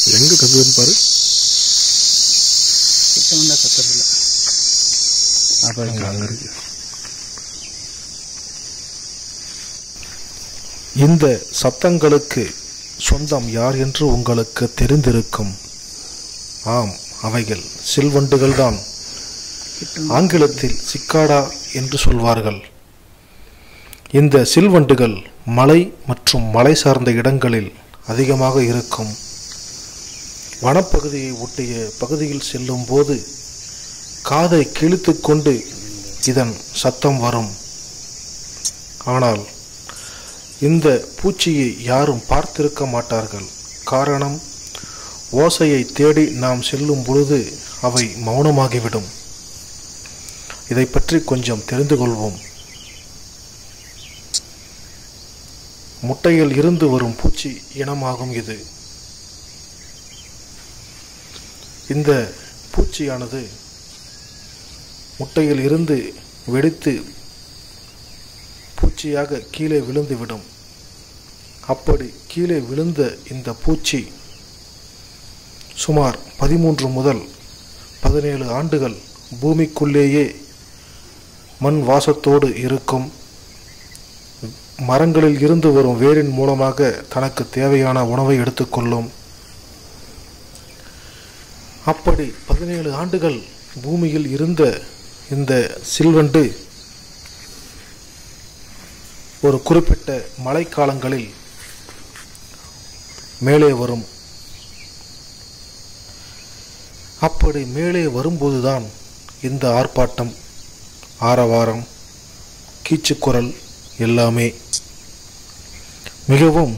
எங்கே கத்துதுன்னு பாரு கிட்ட வந்தா கத்துறதில்ல அங்கே அங்கே இருக்கு இந்த சத்தங்களுக்கு சொந்தம் யார் என்று உங்களுக்கு தெரிந்திருக்கும் ஆம் அவைகள் சில்வண்டுகள்தான் ஆங்கிலத்தில் சிக்காடா என்று சொல்வார்கள் இந்த சில்வண்டுகள் மலை மற்றும் மலை சார்ந்த இடங்களில் அதிகமாக இருக்கும் வனப்பகுதியை ஒட்டிய பகுதியில் செல்லும் போது காதை கிழித்து கொண்டு இதன் சத்தம் வரும் ஆனால் இந்த பூச்சியை யாரும் பார்த்திருக்க மாட்டார்கள் காரணம் ஓசையை தேடி நாம் செல்லும் பொழுது அவை மௌனமாகிவிடும் இதை பற்றி கொஞ்சம் தெரிந்து கொள்வோம் முட்டையில் இருந்து வரும் பூச்சி இனமாகும் இது இந்த பூச்சியானது முட்டையில் இருந்து வெடித்து பூச்சியாக கீழே விழுந்துவிடும் அப்படி கீழே விழுந்த இந்த பூச்சி சுமார் பதிமூன்று முதல் பதினேழு ஆண்டுகள் பூமிக்குள்ளேயே மண் வாசத்தோடு இருக்கும் மரங்களில் இருந்து வரும் வேரின் மூலமாக தனக்கு தேவையான உணவை எடுத்துக்கொள்ளும் அப்படி பதினேழு ஆண்டுகள் பூமியில் இருந்த இந்த சில்வண்டு ஒரு குறிப்பிட்ட மழைக்காலங்களில் மேலே வரும் அப்படி மேலே வரும்போதுதான் இந்த ஆர்ப்பாட்டம் ஆரவாரம் கீச்சுக்குரல் எல்லாமே மிகவும்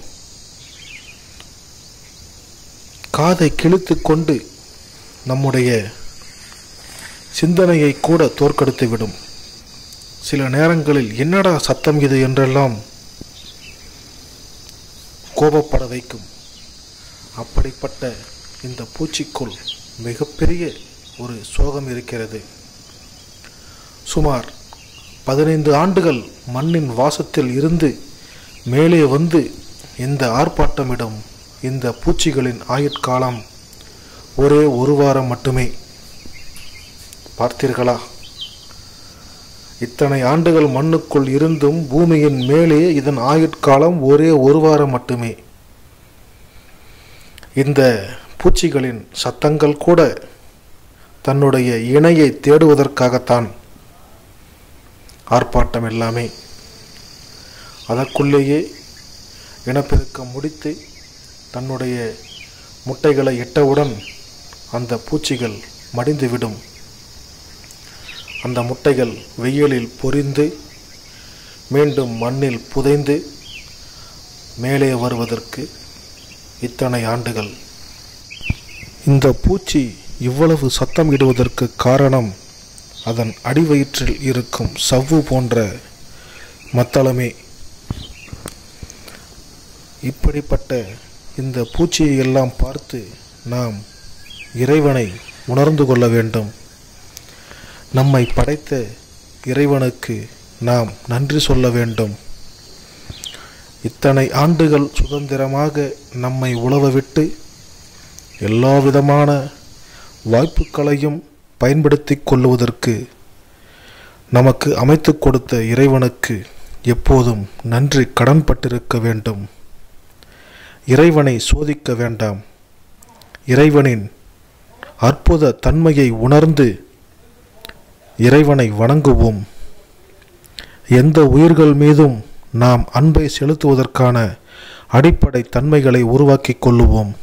காதை கிழித்து கொண்டு நம்முடைய சிந்தனையை கூட தோற்கடித்துவிடும் சில நேரங்களில் என்னடா சத்தம் இது என்றெல்லாம் கோபப்பட வைக்கும் அப்படிப்பட்ட இந்த பூச்சிக்குள் மிகப்பெரிய ஒரு சோகம் இருக்கிறது சுமார் பதினைந்து ஆண்டுகள் மண்ணின் வாசத்தில் இருந்து மேலே வந்து இந்த ஆர்ப்பாட்டமிடும் இந்த பூச்சிகளின் ஆயுட்காலம் ஒரே ஒரு வாரம் மட்டுமே பார்த்தீர்களா இத்தனை ஆண்டுகள் மண்ணுக்குள் இருந்தும் பூமியின் மேலே இதன் ஆயுட்காலம் ஒரே ஒரு வாரம் மட்டுமே இந்த பூச்சிகளின் சத்தங்கள் கூட தன்னுடைய இணையை தேடுவதற்காகத்தான் ஆர்ப்பாட்டம் எல்லாமே அதற்குள்ளேயே இனப்பெருக்கம் முடித்து தன்னுடைய முட்டைகளை இட்டவுடன் அந்த பூச்சிகள் மடிந்துவிடும் அந்த முட்டைகள் வெயிலில் பொரிந்து மீண்டும் மண்ணில் புதைந்து மேலே வருவதற்கு இத்தனை ஆண்டுகள் இந்த பூச்சி இவ்வளவு சத்தம் இடுவதற்கு காரணம் அதன் அடிவயிற்றில் இருக்கும் சவ்வு போன்ற மத்தளமே இப்படிப்பட்ட இந்த பூச்சியை எல்லாம் பார்த்து நாம் இறைவனை உணர்ந்து கொள்ள வேண்டும் நம்மை படைத்த இறைவனுக்கு நாம் நன்றி சொல்ல வேண்டும் இத்தனை ஆண்டுகள் சுதந்திரமாக நம்மை உழவ விட்டு எல்லா விதமான வாய்ப்புகளையும் பயன்படுத்தி கொள்ளுவதற்கு நமக்கு அமைத்து கொடுத்த இறைவனுக்கு எப்போதும் நன்றி கடன்பட்டிருக்க வேண்டும் இறைவனை சோதிக்க வேண்டாம் இறைவனின் அற்புத தன்மையை உணர்ந்து இறைவனை வணங்குவோம் எந்த உயிர்கள் மீதும் நாம் அன்பை செலுத்துவதற்கான அடிப்படை தன்மைகளை உருவாக்கிக் கொள்ளுவோம்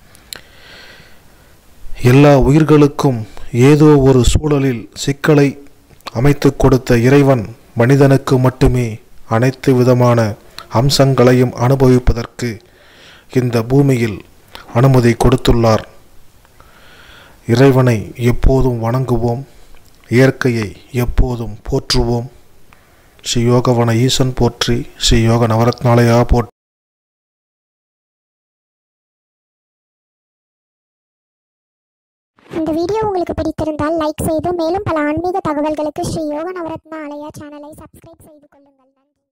எல்லா உயிர்களுக்கும் ஏதோ ஒரு சூழலில் சிக்கலை அமைத்து கொடுத்த இறைவன் மனிதனுக்கு மட்டுமே அனைத்து விதமான அம்சங்களையும் அனுபவிப்பதற்கு இந்த பூமியில் அனுமதி கொடுத்துள்ளார் இறைவனை எப்போதும் வணங்குவோம் இயற்கையை எப்போதும் போற்றுவோம் ஸ்ரீ யோகவன ஈசன் போற்றி ஸ்ரீ யோக நவரத்னாலயா போற்றி இந்த வீடியோ உங்களுக்கு பிடித்திருந்தால் லைக் செய்து மேலும் பல ஆன்மீக தகவல்களுக்கு ஸ்ரீ யோக நவரத்னா ஆலயா சேனலை சப்ஸ்கிரைப் செய்து கொள்ளுங்கள் நன்றி